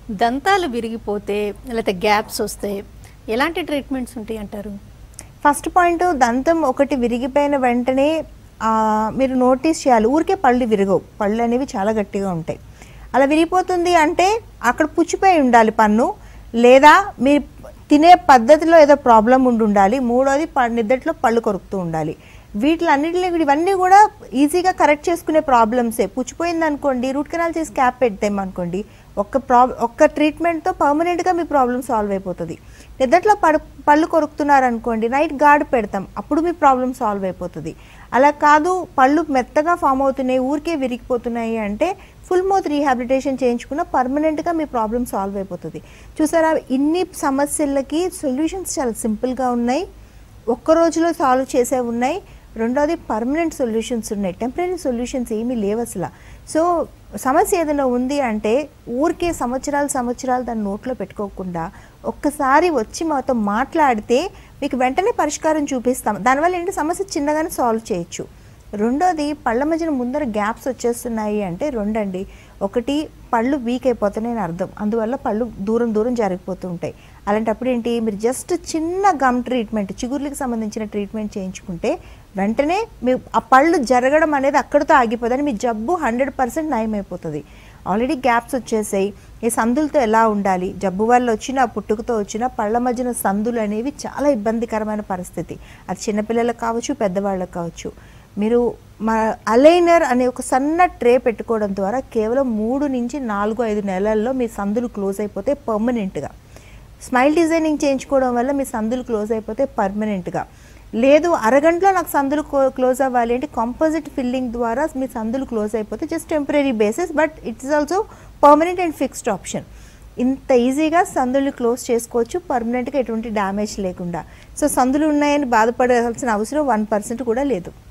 దంతాలు విరిగిపోతే లేకపోతే గ్యాప్స్ వస్తే ఎలాంటి ట్రీట్మెంట్స్ ఉంటాయి అంటారు ఫస్ట్ పాయింట్ దంతం ఒకటి విరిగిపోయిన వెంటనే ఆ, మీరు నోటీస్ చేయాలి ఊరికే పళ్ళు విరగవు పళ్ళు అనేవి చాలా గట్టిగా ఉంటాయి అలా విరిగిపోతుంది అంటే అక్కడ పుచ్చిపోయి ఉండాలి పన్ను లేదా మీరు తినే పద్ధతిలో ఏదో ప్రాబ్లం ఉండి ఉండాలి మూడోది ప- నిద్దట్లో పళ్ళు కొరుకుతూ ఉండాలి వీటిలన్నిటిని ఇవన్నీ కూడా ఈజీగా కరెక్ట్ చేసుకునే ప్రాబ్లమ్సే పుచ్చిపోయింది అనుకోండి రూట్ కెనాల్ చేసి క్యాప్ పెడతాం అనుకోండి ఒక్క ప్రాబ్ ఒక్క ట్రీట్మెంట్తో పర్మనెంట్గా మీ ప్రాబ్లం సాల్వ్ అయిపోతుంది నిద్దట్లో పడు పళ్ళు కొరుకుతున్నారు అనుకోండి నైట్ గార్డ్ పెడతాం అప్పుడు మీ ప్రాబ్లం సాల్వ్ అయిపోతుంది అలా కాదు పళ్ళు మెత్తగా ఫామ్ అవుతున్నాయి ఊరికే విరిగిపోతున్నాయి అంటే ఫుల్ మౌత్ రీహాబిలిటేషన్ చేయించుకున్న పర్మనెంట్గా మీ ప్రాబ్లం సాల్వ్ అయిపోతుంది చూసారా ఇన్ని సమస్యలకి సొల్యూషన్స్ చాలా సింపుల్గా ఉన్నాయి ఒక్క రోజులో సాల్వ్ చేసే ఉన్నాయి రెండోది పర్మనెంట్ సొల్యూషన్స్ ఉన్నాయి టెంపరీ సొల్యూషన్స్ ఏమీ లేవు అసలు సో సమస్య ఏదైనా ఉంది అంటే ఊరికే సంవత్సరాలు సంవత్సరాలు దాన్ని నోట్లో పెట్టుకోకుండా ఒక్కసారి వచ్చి మాతో మాట్లాడితే మీకు వెంటనే పరిష్కారం చూపిస్తాం దానివల్ల ఏంటి సమస్య చిన్నగానే సాల్వ్ చేయొచ్చు రెండోది పళ్ళ మధ్యన ముందర గ్యాప్స్ వచ్చేస్తున్నాయి అంటే రెండండి ఒకటి పళ్ళు వీక్ అయిపోతున్నాయని అర్థం అందువల్ల పళ్ళు దూరం దూరం జరిగిపోతూ ఉంటాయి అలాంటప్పుడు ఏంటి మీరు జస్ట్ చిన్న గమ్ ట్రీట్మెంట్ చిగుర్లకు సంబంధించిన ట్రీట్మెంట్ చేయించుకుంటే వెంటనే మీ ఆ పళ్ళు జరగడం అనేది అక్కడితో ఆగిపోదని మీ జబ్బు హండ్రెడ్ పర్సెంట్ నయమైపోతుంది ఆల్రెడీ గ్యాప్స్ వచ్చేసాయి ఈ సందులతో ఎలా ఉండాలి జబ్బు వల్ల వచ్చిన పుట్టుకతో వచ్చిన పళ్ళ మధ్యన సందులు అనేవి చాలా ఇబ్బందికరమైన పరిస్థితి అది చిన్నపిల్లలకు కావచ్చు పెద్దవాళ్ళకి కావచ్చు మీరు మా అలైనర్ అనే ఒక సన్న ట్రే పెట్టుకోవడం ద్వారా కేవలం మూడు నుంచి నాలుగు ఐదు నెలల్లో మీ సందులు క్లోజ్ అయిపోతే పర్మనెంట్గా స్మైల్ డిజైనింగ్ చేయించుకోవడం వల్ల మీ సందులు క్లోజ్ అయిపోతే పర్మనెంట్గా లేదు అరగంటలో నాకు సందులు క్లోజ్ అవ్వాలి అంటే కాంపోజిట్ ఫిల్లింగ్ ద్వారా మీ సందులు క్లోజ్ అయిపోతే just temporary basis but it's also permanent and fixed option ఇంత ఈజీగా సందులు క్లోజ్ చేసుకోవచ్చు పర్మనెంట్గా ఎటువంటి డ్యామేజ్ లేకుండా సో సందులు ఉన్నాయని బాధపడాల్సిన అవసరం వన్ పర్సెంట్ కూడా లేదు